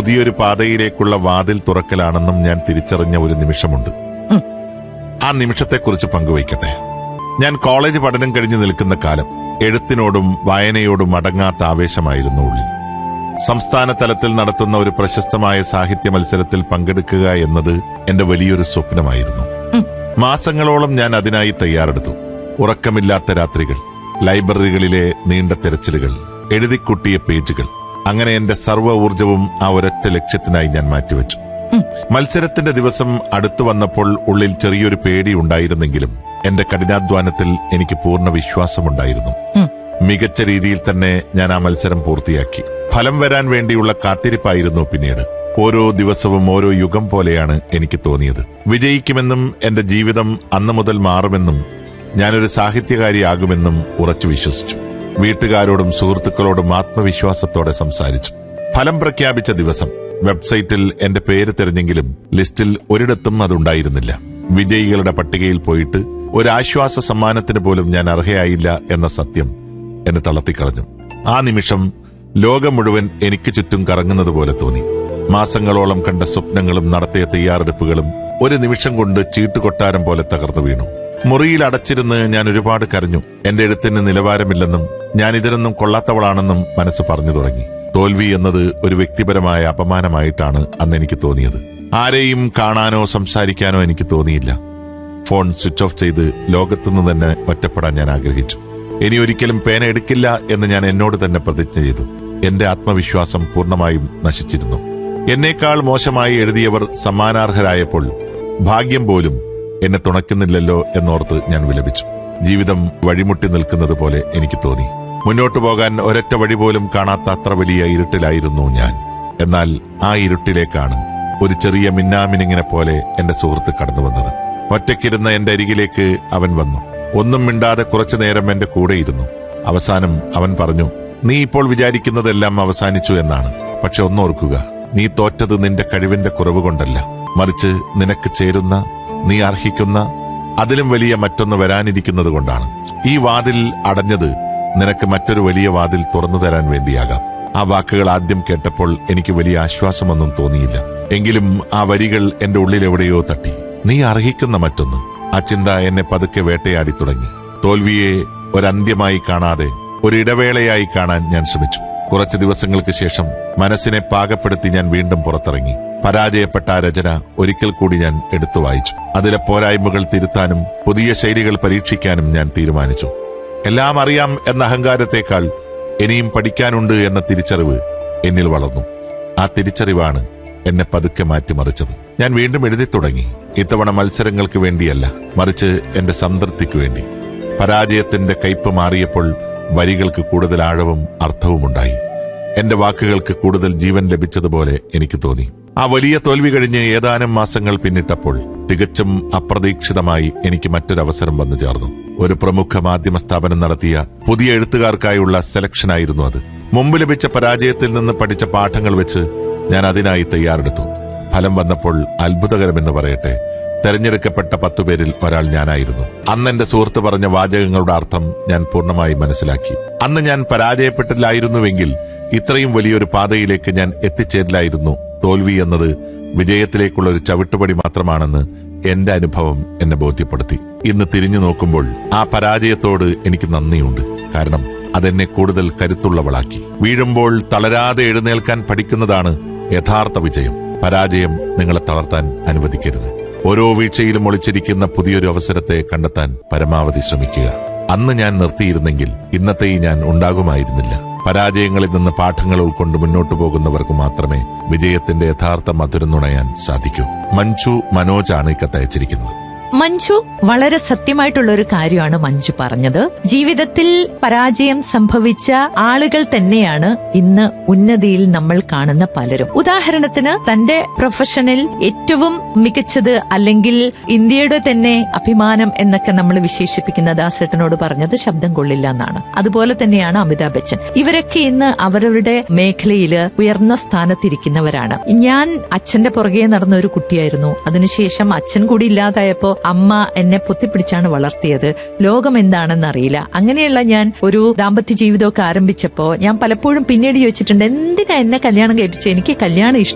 പുതിയൊരു പാതയിലേക്കുള്ള വാതിൽ തുറക്കലാണെന്നും ഞാൻ തിരിച്ചറിഞ്ഞ ഒരു നിമിഷമുണ്ട് ഉം. ആ നിമിഷത്തെക്കുറിച്ച് പങ്കുവയ്ക്കട്ടെ ഞാൻ കോളേജ് പഠനം കഴിഞ്ഞു നിൽക്കുന്ന കാലം എഴുത്തിനോടും വായനയോടും അടങ്ങാത്ത ആവേശമായിരുന്നു ഉള്ളിൽ സംസ്ഥാന തലത്തിൽ നടത്തുന്ന ഒരു പ്രശസ്തമായ സാഹിത്യ മത്സരത്തിൽ പങ്കെടുക്കുക എന്നത് എന്റെ വലിയൊരു സ്വപ്നമായിരുന്നു ഉം. മാസങ്ങളോളം ഞാൻ അതിനായി തയ്യാറെടുത്തു ഉറക്കമില്ലാത്ത രാത്രികൾ ലൈബ്രറികളിലെ നീണ്ട തെരച്ചിലുകൾ എഴുതിക്കുട്ടിയ പേജുകൾ അങ്ങനെ എന്റെ സർവ്വ ഊർജവും ആ ഒരൊറ്റ ലക്ഷ്യത്തിനായി ഞാൻ മാറ്റിവെച്ചു ഉം. മത്സരത്തിന്റെ ദിവസം അടുത്തു വന്നപ്പോൾ ഉള്ളിൽ ചെറിയൊരു പേടി ഉണ്ടായിരുന്നെങ്കിലും എന്റെ കഠിനാധ്വാനത്തിൽ എനിക്ക് പൂർണ്ണ വിശ്വാസമുണ്ടായിരുന്നു ഉം. മികച്ച രീതിയിൽ തന്നെ ഞാൻ ആ മത്സരം പൂർത്തിയാക്കി ഫലം വരാൻ വേണ്ടിയുള്ള കാത്തിരിപ്പായിരുന്നു പിന്നീട് ഓരോ ദിവസവും ഓരോ യുഗം പോലെയാണ് എനിക്ക് തോന്നിയത് വിജയിക്കുമെന്നും എന്റെ ജീവിതം അന്നു മുതൽ മാറുമെന്നും ഞാനൊരു സാഹിത്യകാരിയാകുമെന്നും ഉറച്ചു വിശ്വസിച്ചു വീട്ടുകാരോടും സുഹൃത്തുക്കളോടും ആത്മവിശ്വാസത്തോടെ സംസാരിച്ചു ഫലം പ്രഖ്യാപിച്ച ദിവസം വെബ്സൈറ്റിൽ എന്റെ പേര് തിരഞ്ഞെങ്കിലും ലിസ്റ്റിൽ ഒരിടത്തും അതുണ്ടായിരുന്നില്ല വിജയികളുടെ പട്ടികയിൽ പോയിട്ട് ഒരു ആശ്വാസ സമ്മാനത്തിന് പോലും ഞാൻ അർഹയായില്ല എന്ന സത്യം എന്നെ തളർത്തിക്കളഞ്ഞു ആ നിമിഷം ലോകം മുഴുവൻ എനിക്ക് ചുറ്റും കറങ്ങുന്നത് പോലെ തോന്നി മാസങ്ങളോളം കണ്ട സ്വപ്നങ്ങളും നടത്തിയ തയ്യാറെടുപ്പുകളും ഒരു നിമിഷം കൊണ്ട് ചീട്ടുകൊട്ടാരം പോലെ തകർന്നു വീണു മുറിയിൽ അടച്ചിരുന്ന് ഞാൻ ഒരുപാട് കരഞ്ഞു എന്റെ എഴുത്തിന് നിലവാരമില്ലെന്നും ഞാൻ ഇതിനൊന്നും കൊള്ളാത്തവളാണെന്നും മനസ്സ് പറഞ്ഞു തുടങ്ങി തോൽവി എന്നത് ഒരു വ്യക്തിപരമായ അപമാനമായിട്ടാണ് അന്ന് എനിക്ക് തോന്നിയത് ആരെയും കാണാനോ സംസാരിക്കാനോ എനിക്ക് തോന്നിയില്ല ഫോൺ സ്വിച്ച് ഓഫ് ചെയ്ത് ലോകത്തുനിന്ന് തന്നെ ഒറ്റപ്പെടാൻ ഞാൻ ആഗ്രഹിച്ചു ഇനി ഒരിക്കലും പേന എടുക്കില്ല എന്ന് ഞാൻ എന്നോട് തന്നെ പ്രതിജ്ഞ ചെയ്തു എന്റെ ആത്മവിശ്വാസം പൂർണ്ണമായും നശിച്ചിരുന്നു എന്നേക്കാൾ മോശമായി എഴുതിയവർ സമ്മാനാർഹരായപ്പോൾ ഭാഗ്യം പോലും എന്നെ തുണയ്ക്കുന്നില്ലല്ലോ എന്നോർത്ത് ഞാൻ വിലപിച്ചു ജീവിതം വഴിമുട്ടി നിൽക്കുന്നത് പോലെ എനിക്ക് തോന്നി മുന്നോട്ടു പോകാൻ ഒരൊറ്റ വഴി പോലും കാണാത്ത അത്ര വലിയ ഇരുട്ടിലായിരുന്നു ഞാൻ എന്നാൽ ആ ഇരുട്ടിലേക്കാണ് ഒരു ചെറിയ മിന്നാമിനിങ്ങിനെ പോലെ എന്റെ സുഹൃത്ത് കടന്നു വന്നത് ഒറ്റയ്ക്കിരുന്ന എന്റെ അരികിലേക്ക് അവൻ വന്നു ഒന്നും മിണ്ടാതെ കുറച്ചു നേരം എന്റെ കൂടെയിരുന്നു അവസാനം അവൻ പറഞ്ഞു നീ ഇപ്പോൾ വിചാരിക്കുന്നതെല്ലാം അവസാനിച്ചു എന്നാണ് പക്ഷെ ഒന്നോർക്കുക നീ തോറ്റത് നിന്റെ കഴിവിന്റെ കുറവ് കൊണ്ടല്ല മറിച്ച് നിനക്ക് ചേരുന്ന നീ അർഹിക്കുന്ന അതിലും വലിയ മറ്റൊന്ന് വരാനിരിക്കുന്നത് കൊണ്ടാണ് ഈ വാതിൽ അടഞ്ഞത് നിനക്ക് മറ്റൊരു വലിയ വാതിൽ തുറന്നു തരാൻ വേണ്ടിയാകാം ആ വാക്കുകൾ ആദ്യം കേട്ടപ്പോൾ എനിക്ക് വലിയ ആശ്വാസമൊന്നും തോന്നിയില്ല എങ്കിലും ആ വരികൾ എന്റെ ഉള്ളിൽ എവിടെയോ തട്ടി നീ അർഹിക്കുന്ന മറ്റൊന്ന് ആ ചിന്ത എന്നെ പതുക്കെ വേട്ടയാടി തുടങ്ങി തോൽവിയെ ഒരന്ത്യമായി കാണാതെ ഒരിടവേളയായി കാണാൻ ഞാൻ ശ്രമിച്ചു കുറച്ചു ദിവസങ്ങൾക്ക് ശേഷം മനസ്സിനെ പാകപ്പെടുത്തി ഞാൻ വീണ്ടും പുറത്തിറങ്ങി പരാജയപ്പെട്ട ആ രചന ഒരിക്കൽ കൂടി ഞാൻ എടുത്തു വായിച്ചു അതിലെ പോരായ്മകൾ തിരുത്താനും പുതിയ ശൈലികൾ പരീക്ഷിക്കാനും ഞാൻ തീരുമാനിച്ചു എല്ലാം അറിയാം എന്ന അഹങ്കാരത്തെക്കാൾ ഇനിയും പഠിക്കാനുണ്ട് എന്ന തിരിച്ചറിവ് എന്നിൽ വളർന്നു ആ തിരിച്ചറിവാണ് എന്നെ പതുക്കെ മാറ്റിമറിച്ചത് ഞാൻ വീണ്ടും എഴുതി തുടങ്ങി ഇത്തവണ മത്സരങ്ങൾക്ക് വേണ്ടിയല്ല മറിച്ച് എന്റെ സംതൃപ്തിക്ക് വേണ്ടി പരാജയത്തിന്റെ കയ്പ് മാറിയപ്പോൾ വരികൾക്ക് കൂടുതൽ ആഴവും അർത്ഥവുമുണ്ടായി എന്റെ വാക്കുകൾക്ക് കൂടുതൽ ജീവൻ ലഭിച്ചതുപോലെ എനിക്ക് തോന്നി ആ വലിയ തോൽവി കഴിഞ്ഞ് ഏതാനും മാസങ്ങൾ പിന്നിട്ടപ്പോൾ തികച്ചും അപ്രതീക്ഷിതമായി എനിക്ക് മറ്റൊരവസരം വന്നു ചേർന്നു ഒരു പ്രമുഖ മാധ്യമ സ്ഥാപനം നടത്തിയ പുതിയ എഴുത്തുകാർക്കായുള്ള സെലക്ഷനായിരുന്നു അത് മുമ്പ് ലഭിച്ച പരാജയത്തിൽ നിന്ന് പഠിച്ച പാഠങ്ങൾ വെച്ച് ഞാൻ അതിനായി തയ്യാറെടുത്തു ഫലം വന്നപ്പോൾ അത്ഭുതകരമെന്ന് പറയട്ടെ തെരഞ്ഞെടുക്കപ്പെട്ട പത്തുപേരിൽ ഒരാൾ ഞാനായിരുന്നു അന്ന് എന്റെ സുഹൃത്ത് പറഞ്ഞ വാചകങ്ങളുടെ അർത്ഥം ഞാൻ പൂർണ്ണമായി മനസ്സിലാക്കി അന്ന് ഞാൻ പരാജയപ്പെട്ടില്ലായിരുന്നുവെങ്കിൽ ഇത്രയും വലിയൊരു പാതയിലേക്ക് ഞാൻ എത്തിച്ചേരില്ലായിരുന്നു തോൽവി എന്നത് വിജയത്തിലേക്കുള്ള ഒരു ചവിട്ടുപടി മാത്രമാണെന്ന് എന്റെ അനുഭവം എന്നെ ബോധ്യപ്പെടുത്തി ഇന്ന് തിരിഞ്ഞു നോക്കുമ്പോൾ ആ പരാജയത്തോട് എനിക്ക് നന്ദിയുണ്ട് കാരണം അതെന്നെ കൂടുതൽ കരുത്തുള്ളവളാക്കി വീഴുമ്പോൾ തളരാതെ എഴുന്നേൽക്കാൻ പഠിക്കുന്നതാണ് യഥാർത്ഥ വിജയം പരാജയം നിങ്ങളെ തളർത്താൻ അനുവദിക്കരുത് ഓരോ വീഴ്ചയിലും ഒളിച്ചിരിക്കുന്ന പുതിയൊരു അവസരത്തെ കണ്ടെത്താൻ പരമാവധി ശ്രമിക്കുക അന്ന് ഞാൻ നിർത്തിയിരുന്നെങ്കിൽ ഇന്നത്തെ ഈ ഞാൻ ഉണ്ടാകുമായിരുന്നില്ല പരാജയങ്ങളിൽ നിന്ന് പാഠങ്ങൾ ഉൾക്കൊണ്ട് മുന്നോട്ടു പോകുന്നവർക്ക് മാത്രമേ വിജയത്തിന്റെ യഥാർത്ഥ മധുരം നുണയാൻ സാധിക്കൂ മഞ്ജു മനോജാണ് ഈ കത്തയച്ചിരിക്കുന്നത് മഞ്ജു വളരെ സത്യമായിട്ടുള്ള ഒരു കാര്യമാണ് മഞ്ജു പറഞ്ഞത് ജീവിതത്തിൽ പരാജയം സംഭവിച്ച ആളുകൾ തന്നെയാണ് ഇന്ന് ഉന്നതിയിൽ നമ്മൾ കാണുന്ന പലരും ഉദാഹരണത്തിന് തന്റെ പ്രൊഫഷനിൽ ഏറ്റവും മികച്ചത് അല്ലെങ്കിൽ ഇന്ത്യയുടെ തന്നെ അഭിമാനം എന്നൊക്കെ നമ്മൾ വിശേഷിപ്പിക്കുന്ന ദാസേട്ടനോട് പറഞ്ഞത് ശബ്ദം കൊള്ളില്ല എന്നാണ് അതുപോലെ തന്നെയാണ് അമിതാഭ് ബച്ചൻ ഇവരൊക്കെ ഇന്ന് അവരവരുടെ മേഖലയില് ഉയർന്ന സ്ഥാനത്തിരിക്കുന്നവരാണ് ഞാൻ അച്ഛന്റെ പുറകെ നടന്ന ഒരു കുട്ടിയായിരുന്നു അതിനുശേഷം അച്ഛൻ കൂടി ഇല്ലാതായപ്പോ അമ്മ എന്നെ പൊത്തിപ്പിടിച്ചാണ് വളർത്തിയത് ലോകം എന്താണെന്ന് അറിയില്ല അങ്ങനെയുള്ള ഞാൻ ഒരു ദാമ്പത്യ ജീവിതമൊക്കെ ആരംഭിച്ചപ്പോ ഞാൻ പലപ്പോഴും പിന്നീട് ചോദിച്ചിട്ടുണ്ട് എന്തിനാ എന്നെ കല്യാണം കഴിപ്പിച്ചത് എനിക്ക് കല്യാണം ഇഷ്ടം